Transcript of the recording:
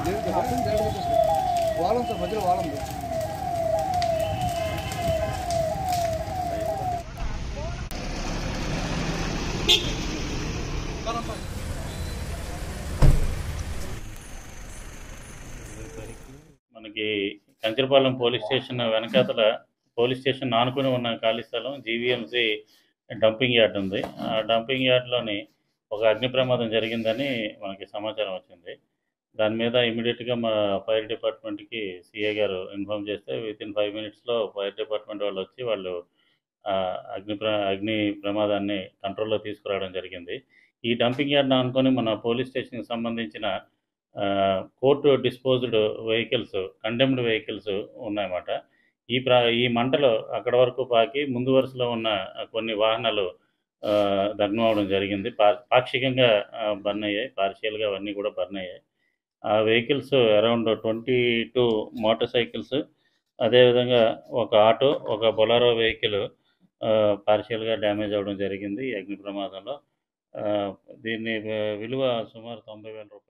వాలం sir మధ్యలో వాలం ఉంది. మనకి కంచరపాలెం పోలీస్ స్టేషన్ వెనకాతల పోలీస్ స్టేషన్ ఆనుకుని ఉన్న ఖాళీ స్థలం జీవీఎంసీ డంపింగ్ యార్డ్ ఉంది ఆ డంపింగ్ యార్డ్లోని ఒక అగ్ని ప్రమాదం జరిగిందని మనకి సమాచారం వచ్చింది దాని మీద ఇమీడియట్గా మా ఫైర్ డిపార్ట్మెంట్కి సిఏ గారు ఇన్ఫామ్ చేస్తే విత్ ఇన్ ఫైవ్ మినిట్స్లో ఫైర్ డిపార్ట్మెంట్ వాళ్ళు వచ్చి వాళ్ళు ఆ, అగ్ని ప్ర అగ్ని ప్రమాదాన్ని కంట్రోల్లో తీసుకురావడం జరిగింది ఈ డంపింగ్ యార్డ్ని అనుకొని మన పోలీస్ స్టేషన్కి సంబంధించిన ఆ, court disposed vehicles condemned vehicles ఉన్నాయన్నమాట ఈ ప్ర ఈ మంటలో అక్కడ వరకు పాకి ముందు వరుసలో ఉన్న కొన్ని వాహనాలు ఆ, దగ్నం అవడం జరిగింది పా పాక్షికంగా బర్న్ అయ్యాయి పార్షియల్గా అవన్నీ కూడా బర్న్ అయ్యాయి ఆ vehicles around twenty two motorcycles అదేవిధంగా ఒక ఆటో ఒక బొలారో వెహికల్ పార్షియల్గా డ్యామేజ్ అవ్వడం జరిగింది ఈ అగ్ని ప్రమాదంలో ఆ, దీన్ని విలువ సుమారు తొంభై వేల రూపాయలు